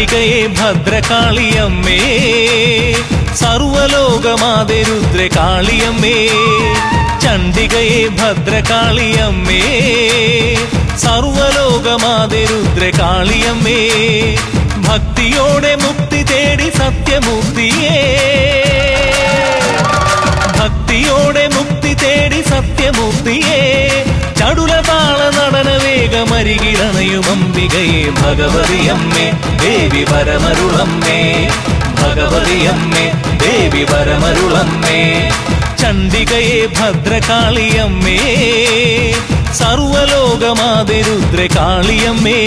ചണ്ഡികയെ ഭദ്രകാളിയമ്മേ സർവലോകമാതെ രുദ്ര കാളിയമ്മേ ചണ്ഡികയെ ഭദ്രകാളിയമ്മേ സർവലോകമാതെ രുദ്ര കാളിയമ്മേ ഭക്തിയോടെ മുക്തി തേടി സത്യമൂർത്തിയേ ഭക്തിയോടെ മുക്തി തേടി സത്യമൂർത്തിയേ ചടുലതാള നടന വേഗമരികിളണയും അംബികയെ ഭഗവതിയമ്മേ ദേവി പരമരുളമ്മേ ഭഗവതിയമ്മേ ദേവി പരമരുളമ്മേ ചണ്ഡികയെ ഭദ്രകാളിയമ്മേ സർവലോകമാതെ രുദ്ര കാളിയമ്മേ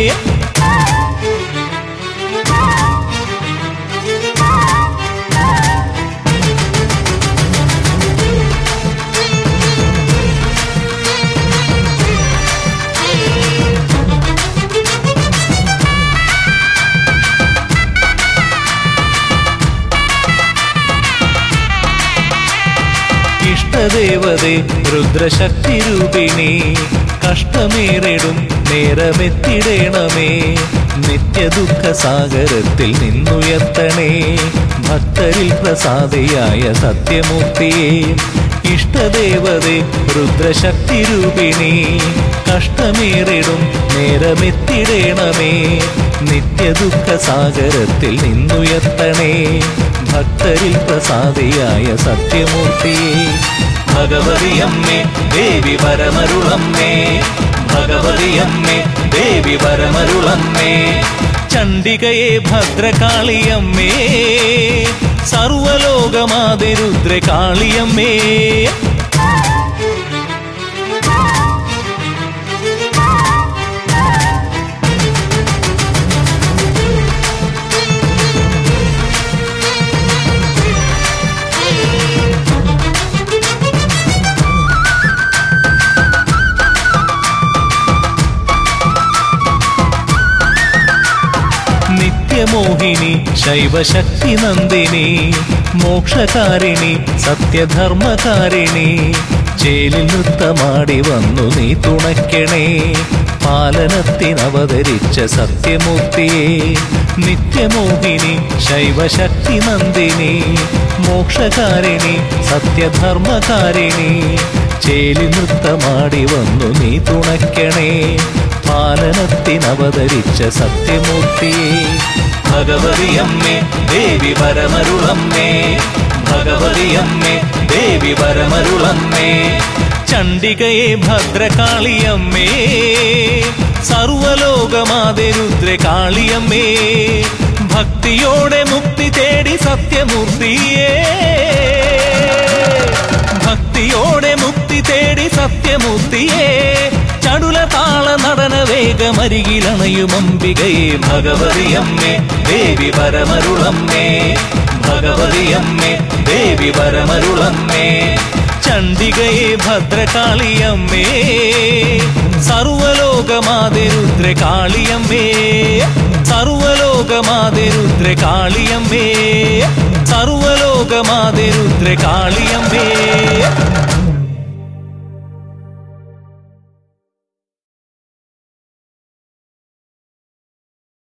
ഇഷ്ടദേവതേ രുദ്രശക്തി രൂപിണി കഷ്ടമേറിടും നേരമെത്തിടേണമേ നിത്യദുഃഖ സാഗരത്തിൽ നിന്നുയർത്തണേ ഭക്തരിൽ പ്രസാദിയായ സത്യമൂർത്തിയെ ഇഷ്ടദേവതേ രുദ്രശക്തി രൂപിണി കഷ്ടമേറിടും നേരമെത്തിടേണമേ നിത്യദുഃഖ സാഗരത്തിൽ നിന്നുയർത്തണേ ഭക്തരിൽ പ്രസാദിയായ സത്യമൂർത്തിയെ ഭഗവതിയമ്മേ ദേവി പരമരുളമ്മേ ഭഗവതിയമ്മേ ദേവി പരമരുളമ്മേ ചണ്ഡികയെ ഭദ്രകാളിയമ്മേ സർവലോകമാതെ രുദ്ര കാളിയമ്മേ നിത്യമോഹിനി ശൈവശക്തി നന്ദിനി മോക്ഷകാരിണി സത്യധർമ്മകാരിണി ചേലിൽ നൃത്തമാടി വന്നു നീ തുണയ്ക്കണേ പാലനത്തിനവതരിച്ച സത്യമൂർത്തിയെ നിത്യമോഹിനി ശൈവശക്തി നന്ദിനി മോക്ഷകാരിണി സത്യധർമ്മകാരിണി ചേലി നൃത്തമാടി വന്നു നീ തുണയ്ക്കണേ പാലനത്തിനവതരിച്ച സത്യമൂർത്തിയെ ഭഗവതിയമ്മേ ദേവി പരമരുളമ്മേ ഭഗവതിയമ്മേ ദേവി പരമരുളമ്മേ ചണ്ഡികയെ ഭദ്രകാളിയമ്മേ സർവലോകമാതെ രുദ്ര കാളിയമ്മേ ഭക്തിയോടെ മുക്തി തേടി സത്യമൂർത്തിയേ ഭക്തിയോടെ മുക്തി തേടി സത്യമൂർത്തിയേ ചടുല താള നടന വേഗമരികിലണയും അംബികയെ ഭഗവതിയമ്മേ ദേവി പരമരുളമ്മേ ഭഗവതിയമ്മേ ദേവി പരമരുളമ്മേ ചണ്ഡികയെ ഭദ്രകാളിയമ്മേ സർവലോകമാതെ രുദ്ര കാളിയമ്മേ സർവലോകമാതെ രുദ്ര കാളിയമ്മേ സർവലോകമാതെ രുദ്ര കാളിയമ്മേ